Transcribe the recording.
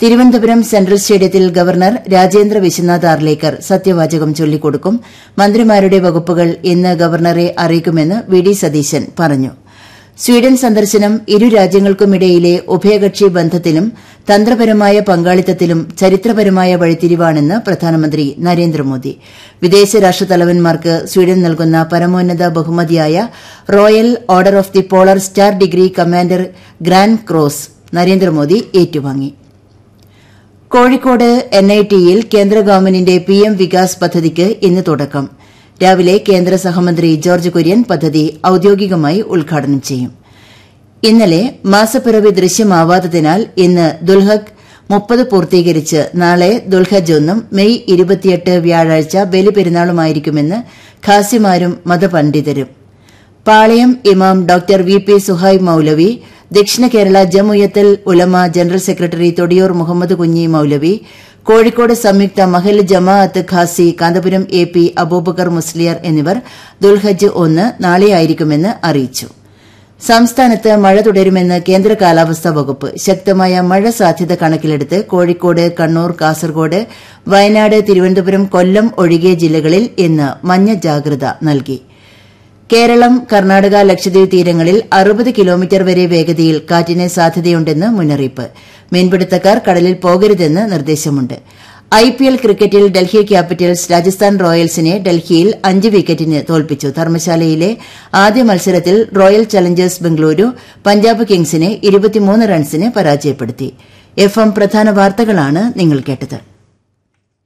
Thiruvananthapuram central സ്റ്റേഡിയത്തിൽ governor Rajendra Vishwanath Arlekar സത്യവാചകം ചൊല്ലിക്കൊടുക്കും മന്ത്രിമാരുടെ വകുപ്പുകൾ ഇന്ന് ഗവർണറെ അറിയിക്കുമെന്ന് വി ഡി സതീശൻ പറഞ്ഞു സ്വീഡൻ സന്ദർശനം ഇരു രാജ്യങ്ങൾക്കുമിടയിലെ ഉഭയകക്ഷി ബന്ധത്തിലും തന്ത്രപരമായ പങ്കാളിത്തത്തിലും ചരിത്രപരമായ വഴിത്തിരിവാണെന്ന് പ്രധാനമന്ത്രി നരേന്ദ്രമോദി വിദേശ രാഷ്ട്രതലവന്മാർക്ക് സ്വീഡൻ നൽകുന്ന പരമോന്നത ബഹുമതിയായ royal order of the polar star degree commander grand cross Narendra Modi ഏറ്റുവാങ്ങി കോഴിക്കോട് എൻഐടിയിൽ കേന്ദ്ര ഗവൺമെന്റിന്റെ പിഎം വികാസ് പദ്ധതിക്ക് ഇന്ന് തുടക്കം രാവിലെ കേന്ദ്ര സഹമന്ത്രി ജോർജ് കുര്യൻ പദ്ധതി ഔദ്യോഗികമായി ഉദ്ഘാടനം ചെയ്യും ഇന്നലെ മാസപ്പിറവി ദൃശ്യമാവാത്തതിനാൽ ഇന്ന് ദുൽഹഗ് മുപ്പത് പൂർത്തീകരിച്ച് നാളെ ദുൽഹജ് ഒന്നും മെയ് ഇരുപത്തിയെട്ട് വ്യാഴാഴ്ച ബലിപെരുന്നാളുമായിരിക്കുമെന്ന് ഖാസിമാരും മതപണ്ഡിതരും പാളയം ഇമാം ഡോക്ടർ വി പി സുഹൈബ് മൌലവി ദക്ഷിണ കേരള ജമുയത്തൽ ഉലമ ജനറൽ സെക്രട്ടറി തൊടിയൂർ മുഹമ്മദ് കുഞ്ഞി മൌലവി കോഴിക്കോട് സംയുക്ത മഹൽ ജമാഅത്ത് ഖാസി കാന്തപുരം എ പി അബൂബക്കർ മുസ്ലിയർ എന്നിവർ ദുൽഹജ്ജ് ഒന്ന് നാളെയായിരിക്കുമെന്ന് അറിയിച്ചു സംസ്ഥാനത്ത് മഴ തുടരുമെന്ന് കേന്ദ്ര കാലാവസ്ഥാ വകുപ്പ് ശക്തമായ മഴ സാധ്യത കണക്കിലെടുത്ത് കോഴിക്കോട് കണ്ണൂർ കാസർഗോഡ് വയനാട് തിരുവനന്തപുരം കൊല്ലം ഒഴികെ ജില്ലകളിൽ ഇന്ന് മഞ്ഞ ജാഗ്രത നൽകി കേരളം കർണാടക ലക്ഷദ്വീപ് തീരങ്ങളിൽ അറുപത് കിലോമീറ്റർ വരെ വേഗതയിൽ കാറ്റിന് സാധ്യതയുണ്ടെന്ന് മുന്നറിയിപ്പ് മീൻപിടുത്തക്കാർ കടലിൽ പോകരുതെന്ന് നിർദ്ദേശമുണ്ട് ഐപിഎൽ ക്രിക്കറ്റിൽ ഡൽഹി ക്യാപിറ്റൽസ് രാജസ്ഥാൻ റോയൽസിനെ ഡൽഹിയിൽ അഞ്ച് വിക്കറ്റിന് തോൽപ്പിച്ചു ധർമ്മശാലയിലെ ആദ്യ മത്സരത്തിൽ റോയൽ ചലഞ്ചേഴ്സ് ബംഗളൂരു പഞ്ചാബ് കിങ്സിനെ റൺസിന് പരാജയപ്പെടുത്തി എഫ് എം പ്രധാന വാർത്തകളാണ് നിങ്ങൾ കേട്ടത്